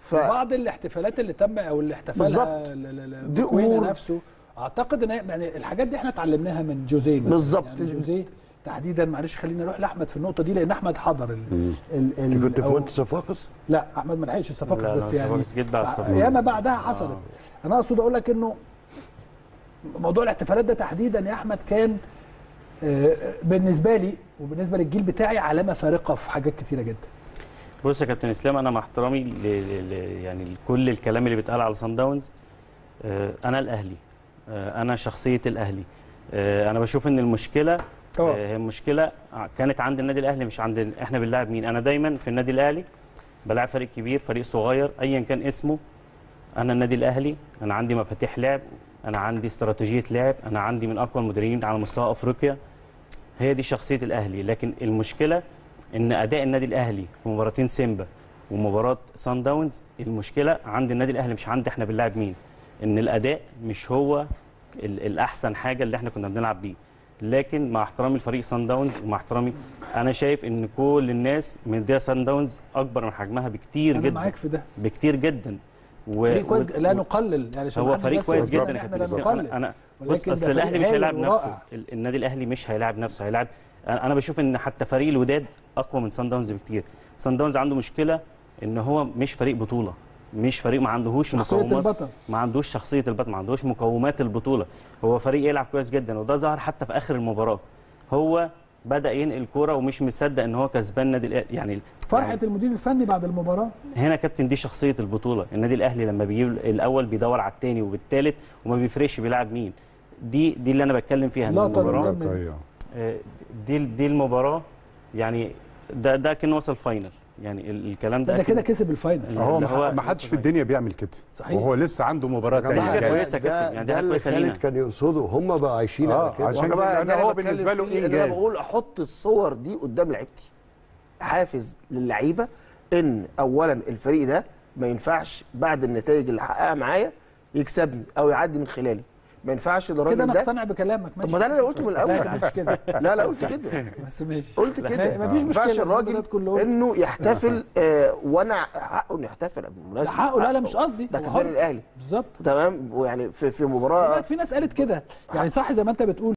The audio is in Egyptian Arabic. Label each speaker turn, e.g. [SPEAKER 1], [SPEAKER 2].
[SPEAKER 1] ف...
[SPEAKER 2] بعض الاحتفالات اللي تم او اللي
[SPEAKER 1] بالظبط.
[SPEAKER 2] احتفلها ل- ل- ل-
[SPEAKER 1] دي
[SPEAKER 2] بوكوينا
[SPEAKER 1] أمور-
[SPEAKER 2] نفسه اعتقد ان هي- يعني الحاجات دي احنا اتعلمناها من جوزيه مثلا.
[SPEAKER 1] بالظبط.
[SPEAKER 2] يعني جوزيه تحديدا معلش خلينا نروح لاحمد في النقطه دي لان احمد حضر ال ال ال
[SPEAKER 3] انت كنت في
[SPEAKER 2] أو-
[SPEAKER 3] وانت صفاقس
[SPEAKER 2] لا احمد ما لحقش الصفاقس
[SPEAKER 4] لا، لا،
[SPEAKER 2] بس يعني
[SPEAKER 4] الصفاقس جيت بعد
[SPEAKER 2] بع-
[SPEAKER 4] الصفاقس.
[SPEAKER 2] ياما بعدها حصلت انا اقصد اقول لك انه موضوع الاحتفالات ده تحديدا يا احمد كان آه، بالنسبه لي وبالنسبه للجيل بتاعي علامه فارقه في حاجات كتيره جدا
[SPEAKER 4] بص يا كابتن اسلام انا مع احترامي ل... ل... ل... يعني لكل الكلام اللي بيتقال على صن داونز آه، انا الاهلي آه، انا شخصيه الاهلي آه، انا بشوف ان المشكله
[SPEAKER 2] اه.
[SPEAKER 4] آه، هي المشكله كانت عند النادي الاهلي مش عند احنا بنلاعب مين انا دايما في النادي الاهلي بلاعب فريق كبير فريق صغير ايا كان اسمه انا النادي الاهلي انا عندي مفاتيح لعب انا عندي استراتيجيه لعب انا عندي من اقوى المدربين على مستوى افريقيا هي دي شخصيه الاهلي لكن المشكله ان اداء النادي الاهلي في مباراتين سيمبا ومباراه سان داونز المشكله عند النادي الاهلي مش عند احنا بنلعب مين ان الاداء مش هو ال- الاحسن حاجه اللي احنا كنا بنلعب بيه لكن مع احترامي لفريق سان داونز ومع احترامي انا شايف ان كل الناس مديه سان داونز اكبر من حجمها بكتير
[SPEAKER 2] انا
[SPEAKER 4] جدا
[SPEAKER 2] معاك في ده
[SPEAKER 4] بكتير جدا و...
[SPEAKER 2] فريق كويس
[SPEAKER 4] و-
[SPEAKER 2] لا نقلل يعني عشان
[SPEAKER 4] هو
[SPEAKER 2] محدش
[SPEAKER 4] فريق
[SPEAKER 2] بس
[SPEAKER 4] كويس
[SPEAKER 2] يقول
[SPEAKER 4] جدا
[SPEAKER 2] إن
[SPEAKER 4] يا
[SPEAKER 2] احنا
[SPEAKER 4] كابتن
[SPEAKER 2] لا
[SPEAKER 4] اسلام
[SPEAKER 2] نقلل
[SPEAKER 4] انا, أنا بص
[SPEAKER 2] ولكن
[SPEAKER 4] اصل
[SPEAKER 2] ده
[SPEAKER 4] الاهلي
[SPEAKER 2] فريق
[SPEAKER 4] مش
[SPEAKER 2] هايل
[SPEAKER 4] هيلاعب نفسه
[SPEAKER 2] ورائع.
[SPEAKER 4] ال- النادي الاهلي مش هيلاعب نفسه هيلاعب انا أنا بشوف ان حتى فريق الوداد اقوى من سان داونز بكتير سان داونز عنده مشكله ان هو مش فريق بطوله مش فريق ما عندهوش
[SPEAKER 2] شخصيه
[SPEAKER 4] مقومات
[SPEAKER 2] البطل
[SPEAKER 4] ما عندوش شخصيه البطل ما عندوش مقومات البطوله هو فريق يلعب كويس جدا وده ظهر حتى في اخر المباراه هو بدا ينقل كوره ومش مصدق ان هو كسبان النادي الأهلي. يعني
[SPEAKER 2] فرحه
[SPEAKER 4] يعني
[SPEAKER 2] المدير الفني بعد المباراه
[SPEAKER 4] هنا كابتن دي شخصيه البطوله النادي الاهلي لما بيجيب الاول بيدور على الثاني وبالثالث وما بيفرقش بيلعب مين دي دي اللي انا بتكلم فيها إن
[SPEAKER 2] لقطة
[SPEAKER 4] المباراه
[SPEAKER 2] من
[SPEAKER 3] طيب.
[SPEAKER 4] آه، دي دي المباراه يعني ده ده كان وصل فاينل يعني ال- الكلام ده
[SPEAKER 2] ده, ده كده
[SPEAKER 4] أكيد-
[SPEAKER 2] كسب الفاينل
[SPEAKER 4] اللي
[SPEAKER 3] هو
[SPEAKER 4] هو
[SPEAKER 3] ما حدش في الدنيا بيعمل كده
[SPEAKER 2] صحيح.
[SPEAKER 3] وهو لسه عنده مباراه
[SPEAKER 4] جماعة،
[SPEAKER 3] تانية
[SPEAKER 4] حاجة
[SPEAKER 3] جاية.
[SPEAKER 4] كويسة يا كابتن، يعني دي
[SPEAKER 5] ده
[SPEAKER 4] حاجة
[SPEAKER 5] اللي
[SPEAKER 4] كويسة
[SPEAKER 5] خالد
[SPEAKER 4] لينا.
[SPEAKER 5] كان يقصده هم بقى عايشين
[SPEAKER 3] آه،
[SPEAKER 5] على كده
[SPEAKER 3] عشان
[SPEAKER 1] وانا بقى
[SPEAKER 3] لأن
[SPEAKER 1] ده اللي
[SPEAKER 3] هو
[SPEAKER 1] أنا بتكلم
[SPEAKER 3] بالنسبة له
[SPEAKER 1] فيه، إن انا
[SPEAKER 3] إنجاز.
[SPEAKER 1] بقول احط الصور دي قدام لعيبتي حافز للعيبه ان اولا الفريق ده ما ينفعش بعد النتائج اللي حققها معايا يكسبني او يعدي من خلالي ما ينفعش
[SPEAKER 2] كده
[SPEAKER 1] الراجل
[SPEAKER 2] انا
[SPEAKER 1] ده
[SPEAKER 2] اقتنع بكلامك ماشي
[SPEAKER 1] طب ما ده اللي أنا قلته من الأول.
[SPEAKER 2] لا لا مش كده
[SPEAKER 1] لا لا قلت كده
[SPEAKER 2] بس ماشي
[SPEAKER 1] قلت كده
[SPEAKER 2] ما فيش
[SPEAKER 1] ما ينفعش
[SPEAKER 2] مشكله
[SPEAKER 1] الراجل
[SPEAKER 2] الراجل كله
[SPEAKER 1] انه يحتفل آه وانا حقه انه يحتفل
[SPEAKER 2] ده
[SPEAKER 1] بالمناسبه
[SPEAKER 2] حقه لا لا مش قصدي
[SPEAKER 1] ده
[SPEAKER 2] هو
[SPEAKER 1] كسبان
[SPEAKER 2] حر.
[SPEAKER 1] الاهلي
[SPEAKER 2] بالظبط
[SPEAKER 1] تمام ويعني في في مباراه
[SPEAKER 2] في ناس قالت كده يعني صح زي ما انت بتقول